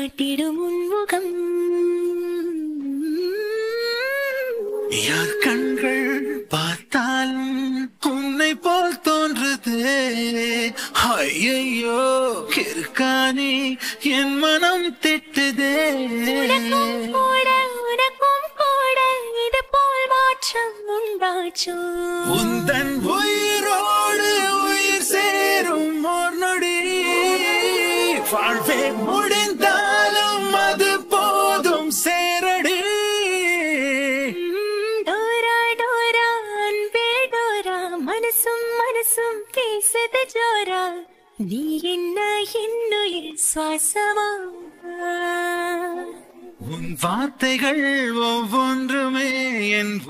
காட்டிடும் உன்முகம் யார் கண்கள் பார்த்தாலும் உன்னை போல் தோன்றுதே ஐயையோ கிறுக்கானே என் மனம் திட்டுதே உனக்கும் கூட உனக்கும் கூட இது போல் மாற்றம் உண்டாச்சோ உந்தன் உயிரோடு உயிர் சேரும் ஓர் நொடி வாழ்வே முடிந்தாலும் அது போதும் சேரடி ம், டோரா டோரா அன்பே டோரா மனசும் மனசும் பேசுது ஜோரா நீ என்ன என்னுயிர் சுவாசமா உன் வார்த்தைகள் ஒவ்வொன்றுமே என்